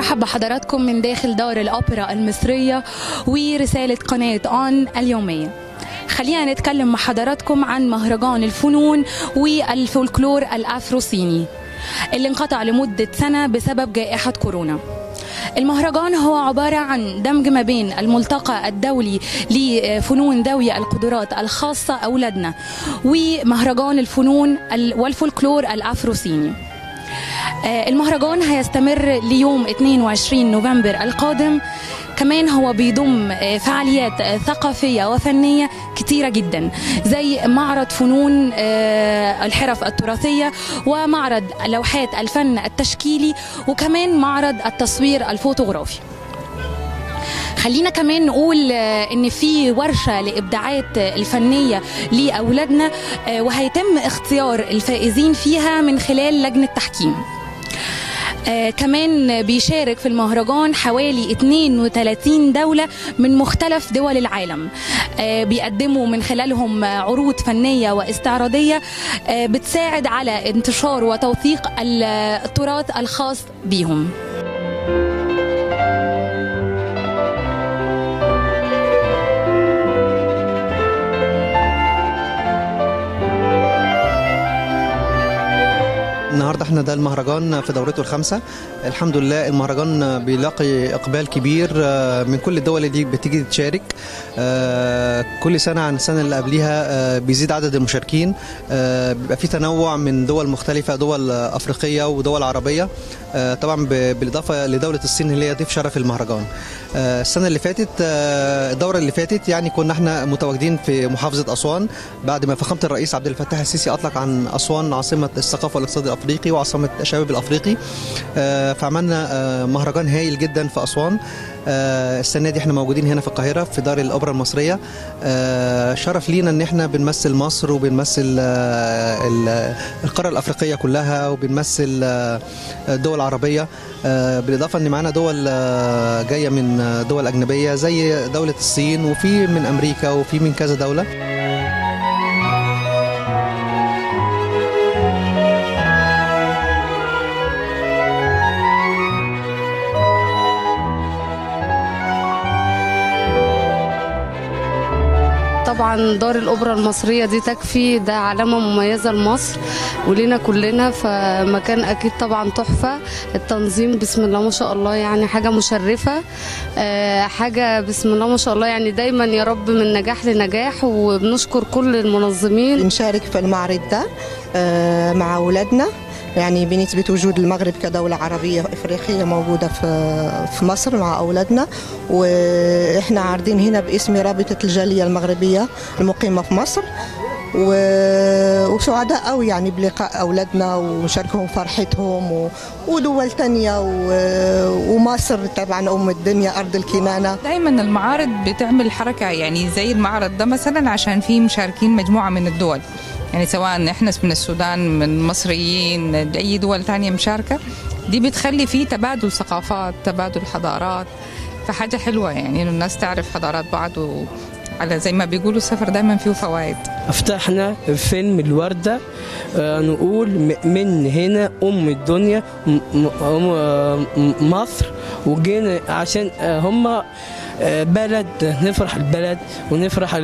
برحب بحضراتكم من داخل دار الأوبرا المصرية ورسالة قناة آن اليومية خلينا نتكلم مع حضراتكم عن مهرجان الفنون والفولكلور الأفروسيني اللي انقطع لمدة سنة بسبب جائحة كورونا المهرجان هو عبارة عن دمج ما بين الملتقى الدولي لفنون ذوي القدرات الخاصة أولادنا ومهرجان الفنون والفولكلور الأفروسيني المهرجان هيستمر ليوم 22 نوفمبر القادم كمان هو بيضم فعاليات ثقافية وفنية كتيرة جدا زي معرض فنون الحرف التراثية ومعرض لوحات الفن التشكيلي وكمان معرض التصوير الفوتوغرافي خلينا كمان نقول ان في ورشه لابداعات الفنيه لاولادنا وهيتم اختيار الفائزين فيها من خلال لجنه تحكيم آه كمان بيشارك في المهرجان حوالي 32 دولة من مختلف دول العالم آه بيقدموا من خلالهم عروض فنية واستعراضية آه بتساعد على انتشار وتوثيق التراث الخاص بيهم النهارده احنا ده المهرجان في دورته الخامسه الحمد لله المهرجان بيلاقي اقبال كبير من كل الدول دي بتيجي تشارك كل سنه عن السنه اللي قبليها بيزيد عدد المشاركين بيبقى في تنوع من دول مختلفه دول افريقيه ودول عربيه طبعا بالاضافه لدوله الصين اللي هي ضيف شرف المهرجان السنه اللي فاتت الدوره اللي فاتت يعني كنا احنا متواجدين في محافظه اسوان بعد ما فخامه الرئيس عبد الفتاح السيسي اطلق عن اسوان عاصمه الثقافه والاقتصاد الافريقي وعاصمه الشباب الافريقي فعملنا مهرجان هايل جدا في اسوان السنه دي احنا موجودين هنا في القاهره في دار الاوبرا المصريه شرف لينا ان احنا بنمثل مصر وبنمثل القاره الافريقيه كلها وبنمثل الدول العربيه بالاضافه ان معانا دول جايه من دول اجنبيه زي دوله الصين وفي من امريكا وفي من كذا دوله طبعا دار الاوبرا المصريه دي تكفي ده علامه مميزه لمصر ولينا كلنا فمكان اكيد طبعا تحفه التنظيم بسم الله ما شاء الله يعني حاجه مشرفه أه حاجه بسم الله ما شاء الله يعني دايما يا رب من نجاح لنجاح وبنشكر كل المنظمين بنشارك في المعرض ده أه مع اولادنا يعني بنثبت وجود المغرب كدولة عربية إفريقية موجودة في في مصر مع أولادنا وإحنا عارضين هنا باسم رابطة الجالية المغربية المقيمة في مصر و... وسعداء قوي يعني بلقاء أولادنا وشاركهم فرحتهم و... ودول تانية و... ومصر طبعا أم الدنيا أرض الكنانة دايما المعارض بتعمل حركة يعني زي المعرض ده مثلا عشان فيه مشاركين مجموعة من الدول يعني سواء احنا من السودان من مصريين اي دول تانية مشاركة دي بتخلي فيه تبادل ثقافات تبادل حضارات فحاجة حلوة يعني انه الناس تعرف حضارات بعض و... على زي ما بيقولوا السفر دايما فيه فوائد فتحنا فيلم الوردة آه نقول من هنا أم الدنيا مصر وجينا عشان هم بلد نفرح البلد ونفرح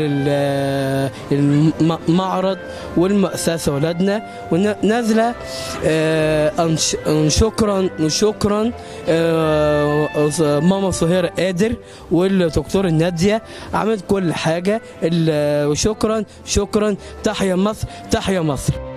المعرض والمؤسسة ولادنا ونازلة شكرا شكرا ماما سهيرة قادر والدكتور نادية عملت كل حاجة وشكرا شكرا تحيا مصر تحيا مصر